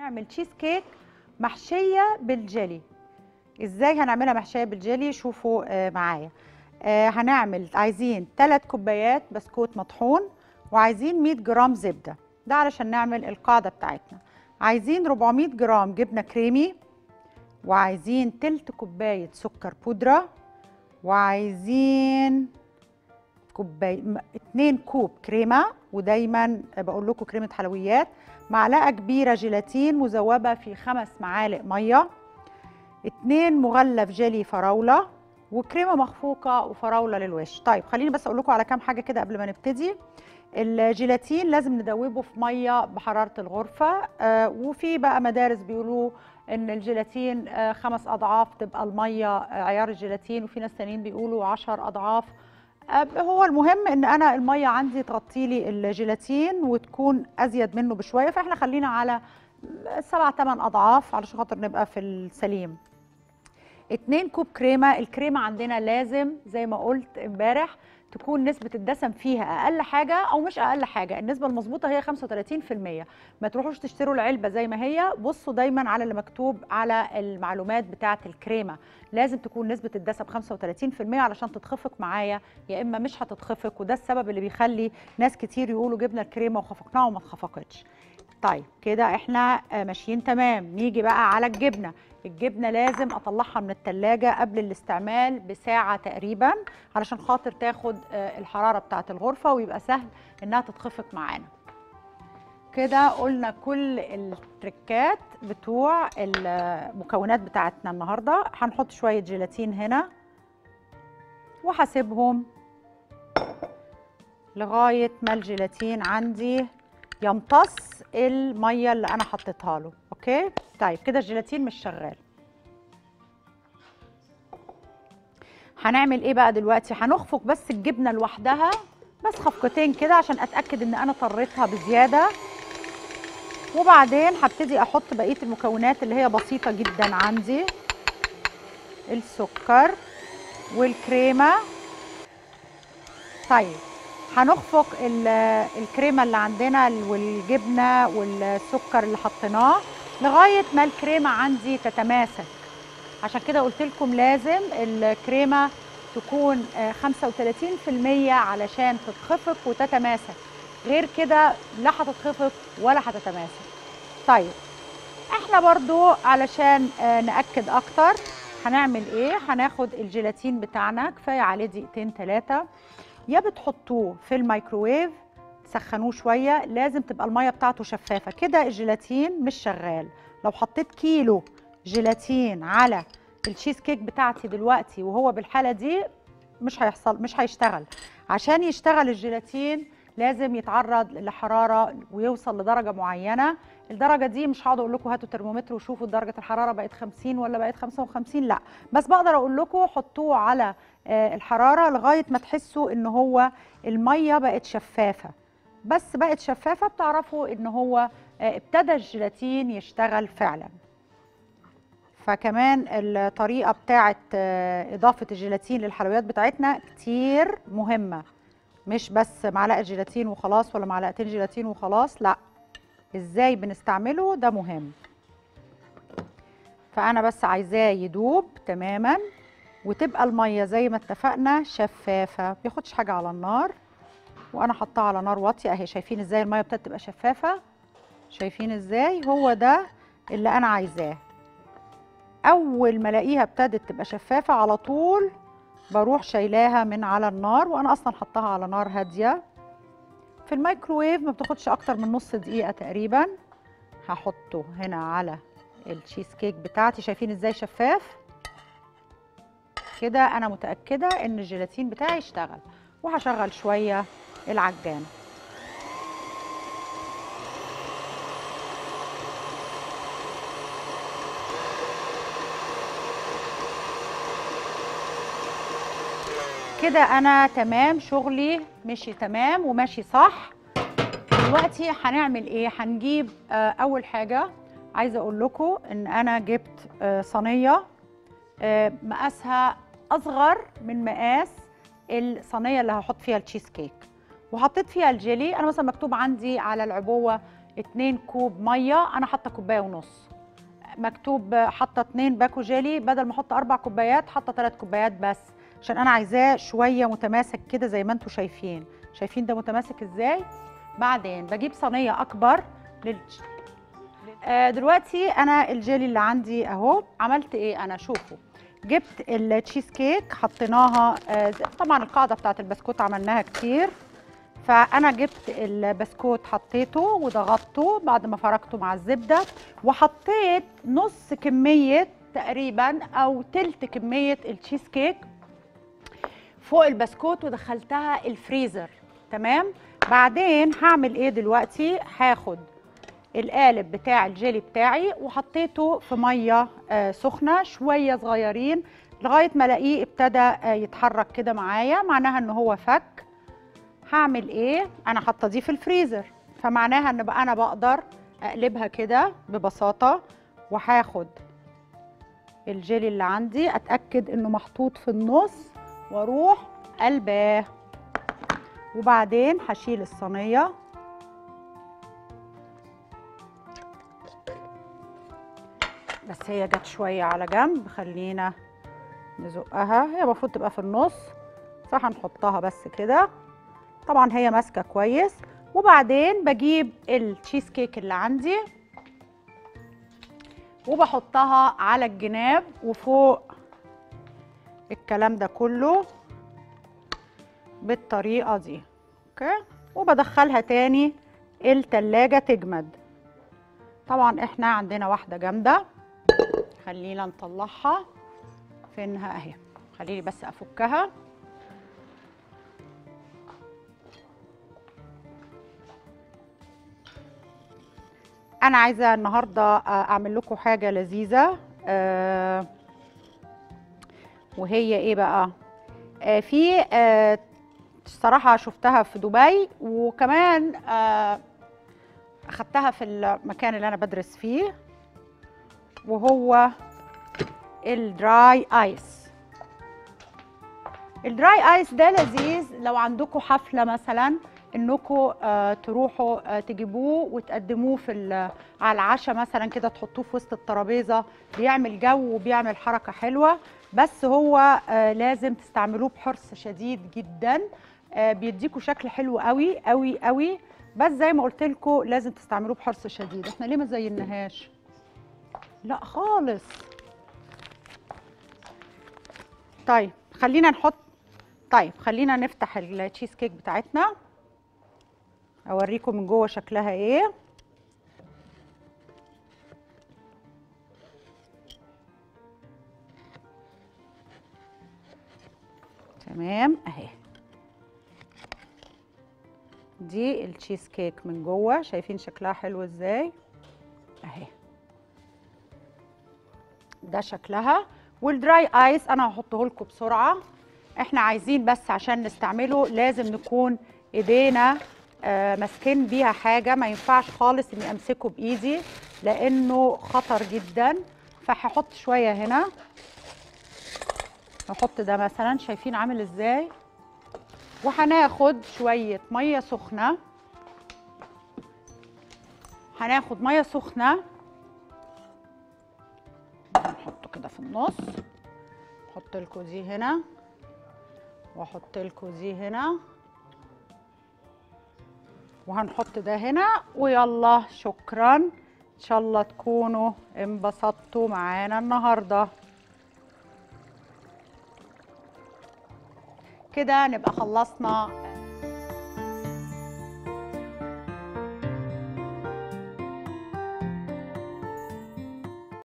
هنعمل تشيز كيك محشيه بالجيلي ازاي هنعملها محشيه بالجيلي شوفوا آه، معايا آه، هنعمل عايزين 3 كوبايات بسكوت مطحون وعايزين 100 جرام زبده ده علشان نعمل القاعده بتاعتنا عايزين 400 جرام جبنه كريمي وعايزين تلت كوبايه سكر بودره وعايزين كوبايه م- اتنين كوب كريمه ودايما بقول لكم كريمه حلويات معلقه كبيره جيلاتين مذوبه في خمس معالق ميه اتنين مغلف جيلي فراوله وكريمه مخفوقه وفراوله للوش طيب خليني بس اقول لكم على كام حاجه كده قبل ما نبتدي الجيلاتين لازم ندوبه في ميه بحراره الغرفه آه وفي بقى مدارس بيقولوا ان الجيلاتين آه خمس اضعاف تبقى الميه آه عيار الجيلاتين وفي ناس تانيين بيقولوا عشر اضعاف آه هو المهم ان انا الميه عندي تغطي لي الجيلاتين وتكون ازيد منه بشويه فاحنا خلينا على سبع ثمان اضعاف علشان خاطر نبقى في السليم اتنين كوب كريمه الكريمه عندنا لازم زي ما قلت امبارح تكون نسبة الدسم فيها أقل حاجة أو مش أقل حاجة النسبة المظبوطة هي 35% ما تروحوش تشتروا العلبة زي ما هي بصوا دايما على اللي مكتوب على المعلومات بتاعة الكريمة لازم تكون نسبة الدسم 35% علشان تتخفق معايا يا إما مش هتتخفق وده السبب اللي بيخلي ناس كتير يقولوا جبنا الكريمة وخفقناها وما اتخفقتش طيب كده احنا آه، ماشيين تمام نيجي بقى على الجبنه الجبنه لازم اطلعها من التلاجة قبل الاستعمال بساعه تقريبا علشان خاطر تاخد آه، الحراره بتاعه الغرفه ويبقى سهل انها تتخفق معانا كده قلنا كل التركات بتوع المكونات بتاعتنا النهارده هنحط شويه جيلاتين هنا وهسيبهم لغايه ما الجيلاتين عندي يمتص الميه اللي انا حطيتها له اوكي طيب كده الجيلاتين مش شغال هنعمل ايه بقى دلوقتي هنخفق بس الجبنه لوحدها بس خفقتين كده عشان اتاكد ان انا طريتها بزياده وبعدين هبتدي احط بقيه المكونات اللي هي بسيطه جدا عندي السكر والكريمه طيب هنخفق ال- الكريمه اللي عندنا والجبنه والسكر اللي حطيناه لغايه ما الكريمه عندي تتماسك عشان كده قلت لكم لازم الكريمه تكون آه، 35% علشان تتخفق وتتماسك غير كده لا هتتخفق ولا هتتماسك طيب احنا برضو علشان آه، ناكد اكتر هنعمل ايه هناخد الجيلاتين بتاعنا كفايه عليه دقيقتين ثلاثه يا بتحطوه في الميكروويف تسخنوه شويه لازم تبقى الميه بتاعته شفافه كده الجيلاتين مش شغال لو حطيت كيلو جيلاتين على التشيز كيك بتاعتي دلوقتي وهو بالحاله دي مش هيحصل مش هيشتغل عشان يشتغل الجيلاتين لازم يتعرض لحراره ويوصل لدرجه معينه الدرجه دي مش هقعد اقول لكم هاتوا ترمومتر وشوفوا درجه الحراره بقت 50 ولا بقت 55 لا بس بقدر اقول لكم حطوه على آه، الحراره لغايه ما تحسوا ان هو الميه بقت شفافه بس بقت شفافه بتعرفوا ان هو آه، ابتدى الجيلاتين يشتغل فعلا فكمان الطريقه بتاعه آه، اضافه الجيلاتين للحلويات بتاعتنا كتير مهمه مش بس معلقه جيلاتين وخلاص ولا معلقتين جيلاتين وخلاص لا ازاي بنستعمله ده مهم فانا بس عايزاه يدوب تماما وتبقى الميه زي ما اتفقنا شفافه ما بياخدش حاجه على النار وانا حطاها على نار واطيه اهي شايفين ازاي الميه ابتدت تبقى شفافه شايفين ازاي هو ده اللي انا عايزاه اول ما الاقيها ابتدت تبقى شفافه على طول بروح شايلاها من على النار وانا اصلا حطاها على نار هاديه في الميكروويف ما بتاخدش اكتر من نص دقيقه تقريبا هحطه هنا على التشيز كيك بتاعتي شايفين ازاي شفاف كده انا متاكده ان الجيلاتين بتاعي اشتغل وهشغل شويه العجان كده انا تمام شغلي مشي تمام وماشي صح دلوقتي هنعمل ايه هنجيب آه، اول حاجه عايزه اقول لكم ان انا جبت آه، صينيه آه، مقاسها اصغر من مقاس الصينيه اللي هحط فيها التشيز كيك وحطيت فيها الجيلي انا مثلا مكتوب عندي على العبوه 2 كوب ميه انا حاطه كوبايه ونص مكتوب حاطه 2 باكو جيلي بدل ما احط اربع كوبايات حاطه 3 كوبايات بس عشان انا عايزاه شويه متماسك كده زي ما انتم شايفين شايفين ده متماسك ازاي بعدين بجيب صينيه اكبر لل... آه دلوقتي انا الجيلي اللي عندي اهو عملت ايه انا شوفوا جبت التشيز كيك حطيناها آه زي- طبعا القاعده بتاعت البسكوت عملناها كتير فانا جبت البسكوت حطيته وضغطته بعد ما فركته مع الزبده وحطيت نص كميه تقريبا او تلت كميه التشيز كيك فوق البسكوت ودخلتها الفريزر تمام بعدين هعمل ايه دلوقتي هاخد القالب بتاع الجيلي بتاعي وحطيته في ميه آه سخنه شويه صغيرين لغايه ما الاقيه ابتدى آه يتحرك كده معايا معناها ان هو فك هعمل ايه انا حاطه دي في الفريزر فمعناها ان بقى انا بقدر اقلبها كده ببساطه وهاخد الجيلي اللي عندي اتاكد انه محطوط في النص واروح قلباه وبعدين هشيل الصينيه بس هي جت شويه على جنب خلينا نزقها هي المفروض تبقى في النص فهنحطها بس كده طبعا هي ماسكه كويس وبعدين بجيب التشيز كيك اللي عندي وبحطها على الجناب وفوق الكلام ده كله بالطريقه دي اوكي وبدخلها تاني التلاجة تجمد طبعا احنا عندنا واحده جامده خلينا نطلعها فينها اهي خليني بس افكها انا عايزه النهارده اعمل لكم حاجه لذيذه آه، وهي ايه بقى آه، في آه، الصراحه شفتها في دبي وكمان آه، اخدتها في المكان اللي انا بدرس فيه وهو الدراي ايس الدراي ايس ده لذيذ لو عندكم حفله مثلا انكم آه تروحوا آه تجيبوه وتقدموه في ال- على العشاء مثلا كده تحطوه في وسط الترابيزه بيعمل جو وبيعمل حركه حلوه بس هو آه لازم تستعملوه بحرص شديد جدا آه بيديكوا شكل حلو قوي قوي قوي بس زي ما قلت لكم لازم تستعملوه بحرص شديد احنا ليه ما زيناهاش لا خالص طيب خلينا نحط طيب خلينا نفتح التشيز كيك بتاعتنا اوريكم من جوه شكلها ايه تمام اهي دي التشيز كيك من جوه شايفين شكلها حلو ازاي اهي ده شكلها والدراي ايس انا هحطه لكم بسرعه احنا عايزين بس عشان نستعمله لازم نكون ايدينا آه ماسكين بيها حاجه ما ينفعش خالص اني امسكه بايدي لانه خطر جدا فهحط شويه هنا نحط ده مثلا شايفين عامل ازاي وهناخد شويه ميه سخنه هناخد ميه سخنه نحطه كده في النص احط لكم دي هنا واحط لكم دي هنا وهنحط ده هنا ويلا شكرا ان شاء الله تكونوا انبسطتوا معانا النهارده كده نبقى خلصنا